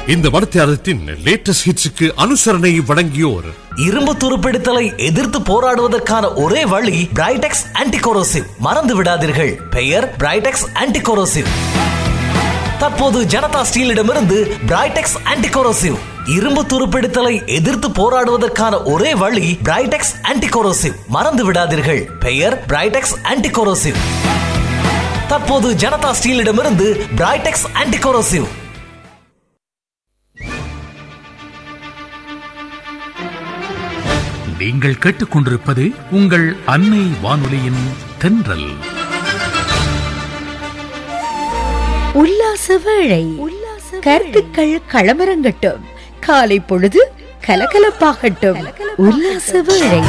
இந்த மடத்தியாரத்தின் லேட்டஸ்ட் ஹிட்ஸுக்கு அனுசரணை வழங்கியோர் இரும்பு துருப்பிடித்தலை எதிர்த்து போராடுவதற்கான ஒரே வழி பிரைடெக்ஸ் ஆன்டிகோரோசிவ் மறந்து விடாதீர்கள் பெயர் பிரைடெக்ஸ் ஆன்டிகோரோசிவ் தற்போது ஜனதா ஸ்டீலிடமிருந்து பிரைடெக்ஸ் ஆன்டிகோரோசிவ் இரும்பு துருப்பிடித்தலை எதிர்த்து போராடுவதற்கான ஒரே வழி பிரைடெக்ஸ் ஆன்டிகோரோசிவ் மறந்து விடாதீர்கள் பெயர் பிரைடெக்ஸ் ஆன்டிகோரோசிவ் தற்போது ஜனதா ஸ்டீலிடமிருந்து பிரைடெக்ஸ் ஆன்டிகோரோசிவ் நீங்கள் கேட்டுக்கொண்டிருப்பது உங்கள் அன்னை வானொலியின் தென்றல் உல்லாச வேளை கருத்துக்கள் களமரங்கட்டும் காலை பொழுது கலகலப்பாகட்டும் உல்லாச வேளை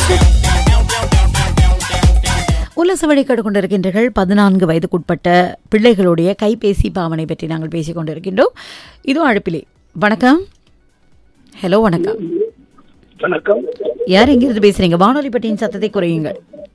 உல்லாச வழி கொண்டிருக்கின்றீர்கள் பதினான்கு வயதுக்குட்பட்ட பிள்ளைகளுடைய கைபேசி பாவனை பற்றி நாங்கள் பேசிக் கொண்டிருக்கின்றோம் இதுவும் அழைப்பிலே வணக்கம் ஹலோ வணக்கம் வணக்கம் யார் எங்கிருந்து பேசுறீங்க வானொலி பட்டியின் சத்தத்தை குறையுங்கள்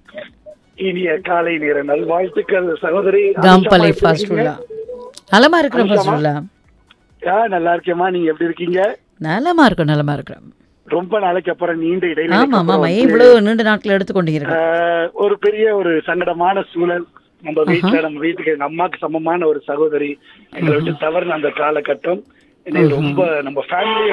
இனிய காலை நேர நல்வாழ்த்துக்கள் சகோதரி காம்பலை அனுஷா ஃபாஸ்டுல்லா நலமா இருக்கிறோம் ஃபாஸ்டுல்லா ஆ, நல்லா இருக்கேம்மா நீங்க எப்படி இருக்கீங்க நலமா இருக்கிறோம் நலமா இருக்கிறோம் ரொம்ப நாளைக்கு அப்புறம் நீண்ட இடையில ஆமா ஆமா ஏன் இவ்வளவு நீண்ட நாட்கள் எடுத்துக்கொண்டீங்க ஒரு பெரிய ஒரு சங்கடமான சூழல் நம்ம வீட்டுல நம்ம வீட்டுக்கு எங்க அம்மாக்கு சமமான ஒரு சகோதரி எங்களை விட்டு தவறுன அந்த காலகட்டம் என்னை ரொம்ப நம்ம ஃபேமிலி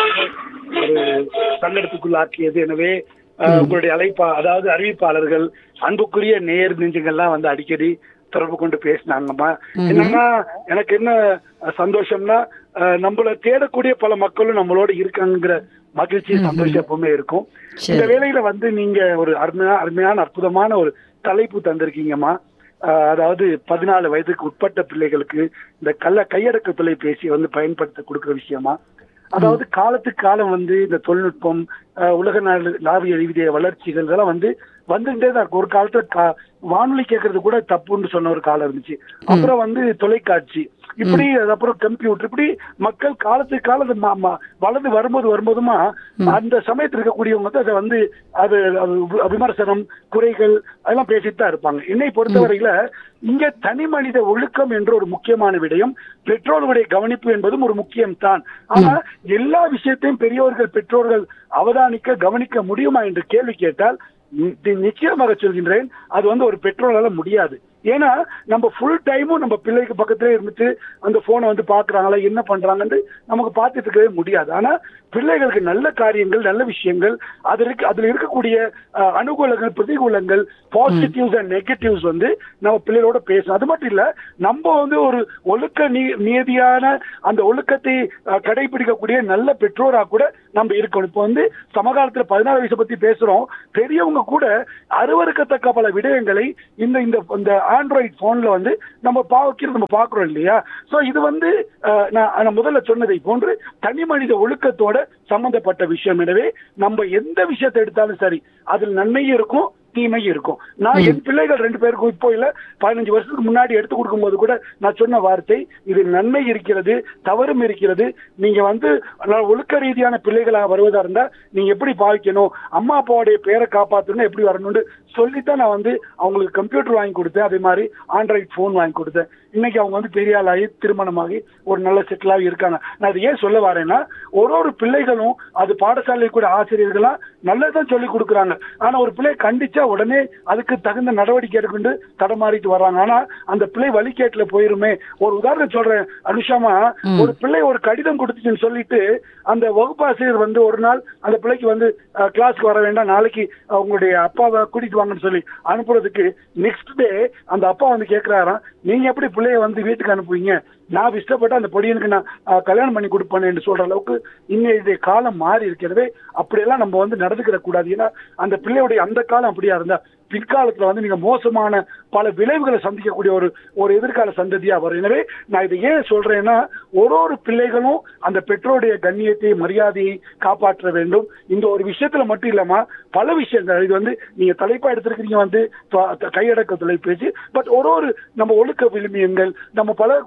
ஒரு சங்கடத்துக்குள்ளாக்கியது எனவே அஹ், உங்களுடைய அழைப்பா அதாவது அறிவிப்பாளர்கள் அன்புக்குரிய நேர் நெஞ்சுங்கள்லாம் வந்து அடிக்கடி தொடர்பு கொண்டு பேசினாங்கம்மா என்னன்னா எனக்கு என்ன அஹ், சந்தோஷம்னா அஹ், நம்மள தேடக்கூடிய பல மக்களும் நம்மளோட இருக்காங்கிற மகிழ்ச்சி சந்தோஷம் எப்பவுமே இருக்கும் இந்த வேளையில வந்து நீங்க ஒரு அருமையான அருமையான அற்புதமான ஒரு தலைப்பு தந்திருக்கீங்கம்மா அஹ், அதாவது பதினாலு வயதுக்கு உட்பட்ட பிள்ளைகளுக்கு இந்த கள்ள கையடக்க தொலைபேசியை வந்து பயன்படுத்த கொடுக்குற விஷயமா அதாவது காலத்துக்கு காலம் வந்து இந்த தொழில்நுட்பம் அஹ், உலக நாடு லாவிய ரீதிய வளர்ச்சிகள் இதெல்லாம் வந்து வந்துட்டே தான் இருக்கு ஒரு காலத்துல கா- வானொலி கேட்கறது கூட தப்புன்னு சொன்ன ஒரு காலம் இருந்துச்சு அப்புறம் வந்து தொலைக்காட்சி இப்படி அப்புறம் கம்ப்யூட்டர் இப்படி மக்கள் காலத்துக்கு காலம் அது ம- ம- வளர்ந்து வரும்போது வரும்போதுமா அந்த சமயத்தில் இருக்கக்கூடியவங்க வந்து அதை வந்து அது அது வி- விமர்சனம் குறைகள் அதெல்லாம் பேசிட்டு தான் இருப்பாங்க என்னை பொறுத்தவரையில இங்க தனி மனித ஒழுக்கம் என்ற ஒரு முக்கியமான விடயம் பெற்றோர்களுடைய கவனிப்பு என்பதும் ஒரு முக்கியம் தான் ஆனா எல்லா விஷயத்தையும் பெரியோர்கள் பெற்றோர்கள் அவதானிக்க கவனிக்க முடியுமா என்று கேள்வி கேட்டால் நி- நிச்சயமாக சொல்கின்றேன் அது வந்து ஒரு பெற்றோரால முடியாது ஏன்னா நம்ம ஃபுல் டைமும் நம்ம பிள்ளைக்கு பக்கத்திலே இருந்துட்டு அந்த போனை வந்து பாக்குறாங்களா என்ன பண்றாங்கன்னு நமக்கு பார்த்துட்டு இருக்கவே முடியாது ஆனா பிள்ளைகளுக்கு நல்ல காரியங்கள் நல்ல விஷயங்கள் அதுல இருக்க அதுல இருக்கக்கூடிய அஹ், அனுகூலங்கள் பிரதிகூலங்கள் பாசிட்டிவ்ஸ் அண்ட் நெகட்டிவ்ஸ் வந்து நம்ம பிள்ளைகளோட பேசணும் அது மட்டும் இல்ல நம்ம வந்து ஒரு ஒழுக்க நீ- நியதியான அந்த ஒழுக்கத்தை அஹ், கடைபிடிக்கக்கூடிய நல்ல பெற்றோரா கூட நம்ம இருக்கணும் இப்போ வந்து சமகாலத்துல பதினாறு வயசை பத்தி பேசுறோம் பெரியவங்க கூட அருவருக்கத்தக்க பல விடயங்களை இந்த இந்த இந்த ஆண்ட்ராய்ட் போன்ல வந்து நம்ம பாவக்கிறது நம்ம பாக்குறோம் இல்லையா சோ இது வந்து அஹ், நான் நான் முதல்ல சொன்னதை போன்று தனி மனித ஒழுக்கத்தோட சம்பந்தப்பட்ட விஷயம் எனவே நம்ம எந்த விஷயத்தை எடுத்தாலும் சரி அதில் நன்மையும் இருக்கும் தீமையும் இருக்கும் நான் என் பிள்ளைகள் ரெண்டு பேருக்கும் இப்போ இல்ல பதினஞ்சு வருஷத்துக்கு முன்னாடி எடுத்து கொடுக்கும்போது கூட நான் சொன்ன வார்த்தை இது நன்மை இருக்கிறது தவறும் இருக்கிறது நீங்க வந்து நல்ல ஒழுக்க ரீதியான பிள்ளைகளாக வருவதா இருந்தா நீங்க எப்படி பாவிக்கணும் அம்மா அப்பாவுடைய பேரை காப்பாத்தணும் எப்படி வரணும்னு சொல்லித்தான் நான் வந்து அவங்களுக்கு கம்ப்யூட்டர் வாங்கி கொடுத்தேன் அதே மாதிரி ஆண்ட்ராய்ட் போன் வாங்கி கொடுத்தேன் இன்னைக்கு அவங்க வந்து பெரிய ஆளாகி திருமணமாகி ஒரு நல்ல செட்டிலாகி இருக்காங்க நான் அதை ஏன் சொல்ல வரேன்னா ஒரு ஒரு பிள்ளைகளும் அது பாடசாலையில் கூட ஆசிரியர்களா நல்லதான் சொல்லி கொடுக்குறாங்க ஆனா ஒரு பிள்ளை கண்டிச்சா உடனே அதுக்கு தகுந்த நடவடிக்கை எடுக்கொண்டு தடமாறிட்டு வர்றாங்க ஆனா அந்த பிள்ளை வழிகேட்டுல போயிருமே ஒரு உதாரணம் சொல்றேன் அனுஷாமா ஒரு பிள்ளை ஒரு கடிதம் கொடுத்துச்சுன்னு சொல்லிட்டு அந்த வகுப்பாசிரியர் வந்து ஒரு நாள் அந்த பிள்ளைக்கு வந்து கிளாஸ்க்கு வர வேண்டாம் நாளைக்கு அஹ், உங்களுடைய அப்பாவை கூட்டிட்டு வாங்கன்னு சொல்லி அனுப்புறதுக்கு நெக்ஸ்ட் டே அந்த அப்பா வந்து கேக்குறாராம் நீங்க எப்படி பிள்ளைய வந்து வீட்டுக்கு அனுப்புவீங்க நான் இஷ்டப்பட்டு அந்த பொடியனுக்கு நான் அஹ், கல்யாணம் பண்ணி கொடுப்பேன் என்று சொல்ற அளவுக்கு இன்னைய காலம் மாறி இருக்கிறது அப்படியெல்லாம் நம்ம வந்து நடந்துக்கிற கூடாது ஏன்னா அந்த பிள்ளையுடைய அந்த காலம் அப்படியா இருந்தா பிற்காலத்துல வந்து நீங்க மோசமான பல விளைவுகளை சந்திக்கக்கூடிய ஒரு ஒரு எதிர்கால சந்ததியா வரும் எனவே நான் இதை ஏன் சொல்றேன்னா ஒரு ஒரு பிள்ளைகளும் அந்த பெற்றோருடைய கண்ணியத்தை மரியாதையை காப்பாற்ற வேண்டும் இந்த ஒரு விஷயத்துல மட்டும் இல்லாம பல விஷயங்கள் இது வந்து நீங்க தலைப்பா எடுத்திருக்கீங்க வந்து த- த- கையடக்க தொலைபேசி பட் ஒரு ஒரு நம்ம ஒழுக்க விழுமியங்கள் நம்ம பழகக்கூடிய பழக்க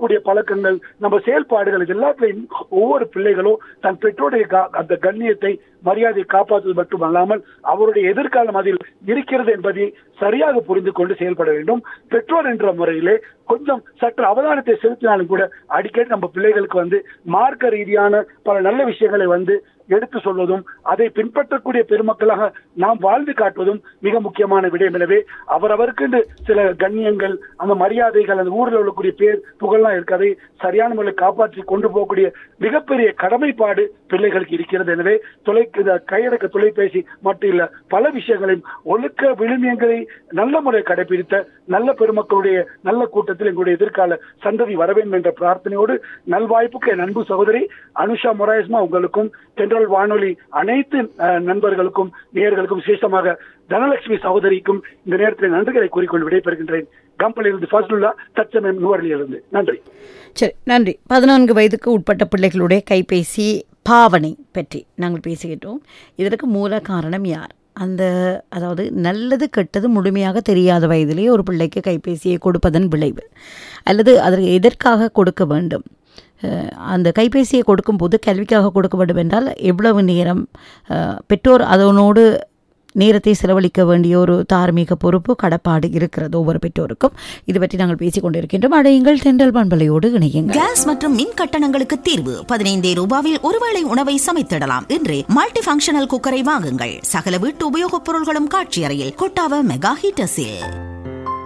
பழக்கங்கள் நம்ம செயல்பாடுகள் இது எல்லாத்துலையும் ஒவ்வொரு பிள்ளைகளும் தன் பெற்றோருடைய கா- அந்த கண்ணியத்தை மரியாதையை காப்பாற்றுவது மட்டுமல்லாமல் அவருடைய எதிர்காலம் அதில் இருக்கிறது என்பதை சரியாக புரிந்து கொண்டு செயல்பட வேண்டும் பெற்றோர் என்ற முறையிலே கொஞ்சம் சற்று அவதானத்தை செலுத்தினாலும் கூட அடிக்கடி நம்ம பிள்ளைகளுக்கு வந்து மார்க்க ரீதியான பல நல்ல விஷயங்களை வந்து எடுத்து சொல்வதும் அதை பின்பற்றக்கூடிய பெருமக்களாக நாம் வாழ்ந்து காட்டுவதும் மிக முக்கியமான விடயம் எனவே அவரவருக்கு சில கண்ணியங்கள் அந்த மரியாதைகள் அந்த ஊரில் உள்ளக்கூடிய பேர் புகழ்லாம் இருக்கு அதை சரியான முறையில் காப்பாற்றி கொண்டு போகக்கூடிய மிகப்பெரிய கடமைப்பாடு பிள்ளைகளுக்கு இருக்கிறது எனவே தொலை இந்த கையடக்க தொலைபேசி மட்டும் இல்ல பல விஷயங்களையும் ஒழுக்க விழுமியங்களை நல்ல முறை கடைபிடித்த நல்ல பெருமக்களுடைய நல்ல கூட்டத்தில் எங்களுடைய எதிர்கால சந்ததி வர வேண்டும் என்ற பிரார்த்தனையோடு நல்வாய்ப்புக்கு என் அன்பு சகோதரி அனுஷா மொராயஸ்மா உங்களுக்கும் தென்றல் வானொலி அனைத்து அஹ், நண்பர்களுக்கும் நேயர்களுக்கும் விசேஷமாக தனலட்சுமி சகோதரிக்கும் இந்த நேரத்தில் நன்றிகளை கூறிக்கொண்டு விடைபெறுகின்றேன் கம்பளிலிருந்து ஃபஸ்லுல்லா தச்சமயம் நுவரலியிலிருந்து நன்றி சரி நன்றி பதினான்கு வயதுக்கு உட்பட்ட பிள்ளைகளுடைய கைபேசி பாவனை பற்றி நாங்கள் பேசிக்கிட்டோம் இதற்கு மூல காரணம் யார் அந்த அதாவது நல்லது கெட்டது முழுமையாக தெரியாத வயதிலேயே ஒரு பிள்ளைக்கு கைபேசியை கொடுப்பதன் விளைவு அல்லது அதற்கு எதற்காக கொடுக்க வேண்டும் அஹ், அந்த கைபேசியை கொடுக்கும்போது கல்விக்காக கொடுக்க வேண்டும் என்றால் எவ்வளவு நேரம் அஹ், பெற்றோர் அதனோடு நேரத்தை செலவழிக்க வேண்டிய ஒரு தார்மீக பொறுப்பு கடப்பாடு இருக்கிறது ஒவ்வொரு பெற்றோருக்கும் இது பற்றி நாங்கள் பேசிக் கொண்டிருக்கின்றோம் அடையுங்கள் தென்றல் பண்பலையோடு இணையுங்கள் கேஸ் மற்றும் மின் கட்டணங்களுக்கு தீர்வு பதினைந்தே ரூபாவில் ஒருவேளை உணவை சமைத்திடலாம் இன்று மல்டி ஃபங்க்ஷனல் குக்கரை வாங்குங்கள் சகல வீட்டு உபயோகப் பொருள்களும் காட்சி அறையில் கொட்டாவ மெகா ஹீட்டர்ஸில்